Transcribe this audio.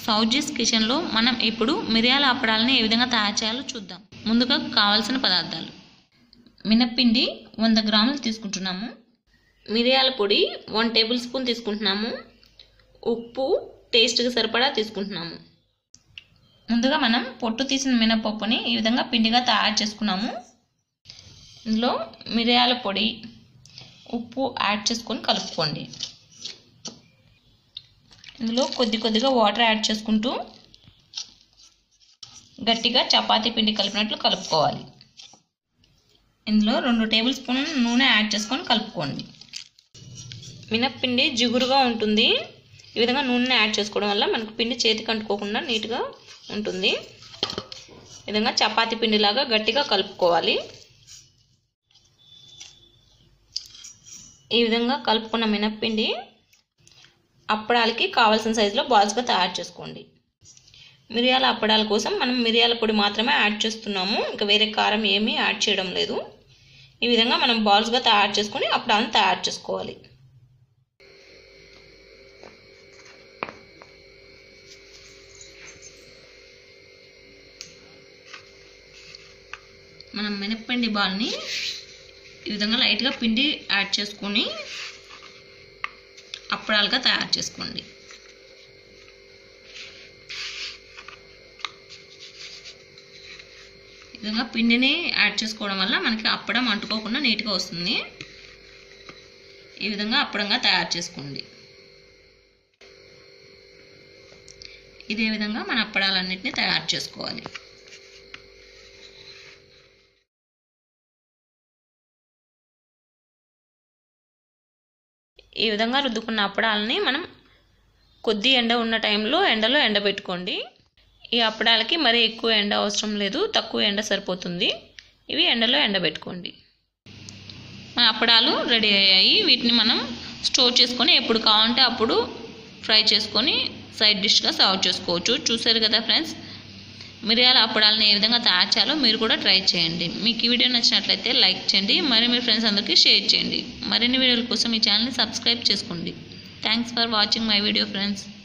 సౌజీస్ కిచెన్లో మనం ఇప్పుడు మిరియాల అప్పడాలని ఏ విధంగా తయారు చేయాలో చూద్దాం ముందుగా కావాల్సిన పదార్థాలు మినప్పిండి వంద గ్రాములు తీసుకుంటున్నాము మిరియాల పొడి వన్ టేబుల్ స్పూన్ తీసుకుంటున్నాము ఉప్పు టేస్ట్కి సరిపడా తీసుకుంటున్నాము ముందుగా మనం పొట్టు తీసిన మినపప్పుని ఈ విధంగా పిండిగా తయారు చేసుకున్నాము ఇందులో మిరియాల పొడి ఉప్పు యాడ్ చేసుకొని కలుపుకోండి ఇందులో కొద్ది కొద్దిగా వాటర్ యాడ్ చేసుకుంటూ గట్టిగా చపాతీ పిండి కలిపినట్లు కలుపుకోవాలి ఇందులో రెండు టేబుల్ స్పూన్ నూనె యాడ్ చేసుకొని కలుపుకోండి మినప్పిండి జిగురుగా ఉంటుంది ఈ విధంగా నూనె యాడ్ చేసుకోవడం వల్ల మనకు పిండి చేతికి అంటుకోకుండా నీట్గా ఉంటుంది ఈ విధంగా చపాతీ పిండిలాగా గట్టిగా కలుపుకోవాలి ఈ విధంగా కలుపుకున్న మినప్పిండి అప్పడాలకి కావాల్సిన సైజులో బాల్స్గా తయారు చేసుకోండి మిరియాల అప్పడాల కోసం మనం మిరియాల పొడి మాత్రమే యాడ్ చేస్తున్నాము ఇంకా వేరే కారం ఏమీ యాడ్ చేయడం లేదు ఈ విధంగా మనం బాల్స్గా తయారు చేసుకొని అప్పడాలను తయారు చేసుకోవాలి మనం మినప్పిండి బాల్ని ఈ విధంగా లైట్గా పిండి యాడ్ చేసుకొని అప్పడాలుగా తయారు చేసుకోండి ఈ విధంగా పిండిని యాడ్ చేసుకోవడం వల్ల మనకి అప్పడం అంటుకోకుండా నీట్గా వస్తుంది ఈ విధంగా అప్పడంగా తయారు చేసుకోండి ఇదే విధంగా మన అప్పడాలన్నింటినీ తయారు చేసుకోవాలి ఈ విధంగా రుద్దుకున్న అప్పడాలని మనం కొద్ది ఎండ ఉన్న టైంలో ఎండలో ఎండబెట్టుకోండి ఈ అప్పడాలకి మరీ ఎక్కువ ఎండ అవసరం లేదు తక్కువ ఎండ సరిపోతుంది ఇవి ఎండలో ఎండబెట్టుకోండి మన అప్పడాలు రెడీ అయ్యాయి వీటిని మనం స్టోర్ చేసుకొని ఎప్పుడు కావాలంటే అప్పుడు ఫ్రై చేసుకొని సైడ్ డిష్గా సర్వ్ చేసుకోవచ్చు చూసారు కదా ఫ్రెండ్స్ మిరియాల అప్పడాలను ఏ విధంగా తయారు చేయాలో మీరు కూడా ట్రై చేయండి మీకు ఈ వీడియో నచ్చినట్లయితే లైక్ చేయండి మరి మీ ఫ్రెండ్స్ అందరికీ షేర్ చేయండి మరిన్ని వీడియోల కోసం ఈ ఛానల్ని సబ్స్క్రైబ్ చేసుకోండి thanks for watching my video friends